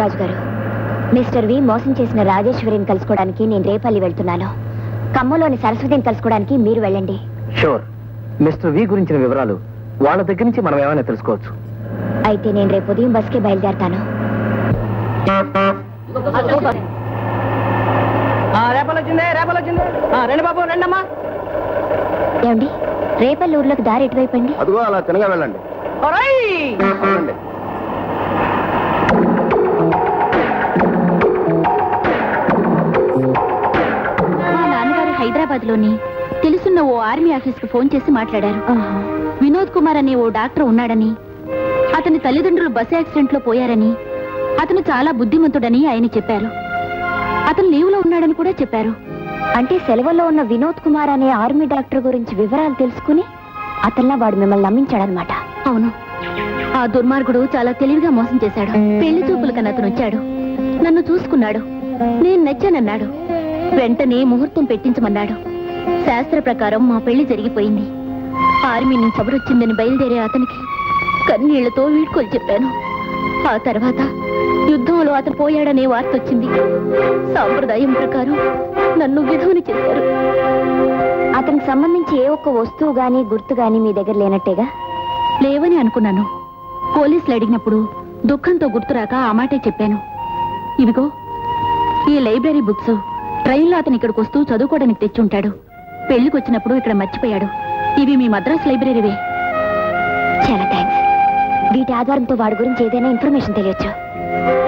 రాజు గారు మిస్టర్ వి మోసం చేసిన రాజేశ్వరిని కలుసుకోవడానికి నేను రేపల్లి వెళ్తున్నాను ఖమ్మంలోని సరస్వతిని కలుసుకోవడానికి మీరు వెళ్ళండి షూర్ మిస్టర్ వి గురించిన వివరాలు వాళ్ళ దగ్గర నుంచి మనం ఏమైనా తెలుసుకోవచ్చు అయితే నేను రేపు ఉదయం బస్కే బయలుదేరతాను రేపలు వచ్చింది రేపలు వచ్చింది రండి బాబు రండమ్మా ఏమండి రేపల్లి ఊర్లోకి దారి ఎటువైపు అండి అదిగో అలా తినగా వెళ్ళండి అవునండి. మా నాన్నగారు హైదరాబాద్ లోని తెలుసున్న ఓ ఆర్మీ ఆఫీస్ కు ఫోన్ చేసి మాట్లాడారు వినోద్ కుమార్ అనే ఓ డాక్టర్ ఉన్నాడని అతని తల్లిదండ్రులు బస్ యాక్సిడెంట్ లో పోయారని అతను చాలా బుద్ధిమంతుడని ఆయన చెప్పారు అతను లీవ్ లో ఉన్నాడని కూడా చెప్పారు అంటే సెలవుల్లో ఉన్న వినోద్ కుమార్ అనే ఆర్మీ డాక్టర్ గురించి వివరాలు తెలుసుకుని అతల్లా వాడు మిమ్మల్ని నమ్మించాడనమాట అవును ఆ దుర్మార్గుడు చాలా తెలివిగా మోసం చేశాడు పెళ్లి చూపులు కన్నా అతను వచ్చాడు నన్ను చూసుకున్నాడు నేను నచ్చానన్నాడు వెంటనే ముహూర్తం పెట్టించమన్నాడు శాస్త్ర ప్రకారం మా పెళ్లి జరిగిపోయింది ఆర్మీ నుంచి ఎవరొచ్చిందని బయలుదేరే అతనికి కన్నీళ్లతో వీడ్కోలు చెప్పాను ఆ తర్వాత యుద్ధంలో అతను పోయాడనే వార్త వచ్చింది సాంప్రదాయం ప్రకారం నన్ను విధువుని చేశారు అతనికి సంబంధించి ఏ ఒక్క వస్తువు గాని గుర్తు గాని మీ దగ్గర లేనట్టేగా లేవని అనుకున్నాను పోలీసులు అడిగినప్పుడు దుఃఖంతో గుర్తురాక ఆ మాటే చెప్పాను ఇవిగో ఈ లైబ్రరీ బుక్స్ ట్రైన్లో అతను ఇక్కడికి వస్తూ చదువుకోవడానికి తెచ్చుంటాడు పెళ్లికి వచ్చినప్పుడు ఇక్కడ మర్చిపోయాడు ఇవి మీ మద్రాస్ లైబ్రరీవే చాలా థ్యాంక్స్ వీటి ఆధారంతో వాడి గురించి ఏదైనా ఇన్ఫర్మేషన్ తెలియచ్చు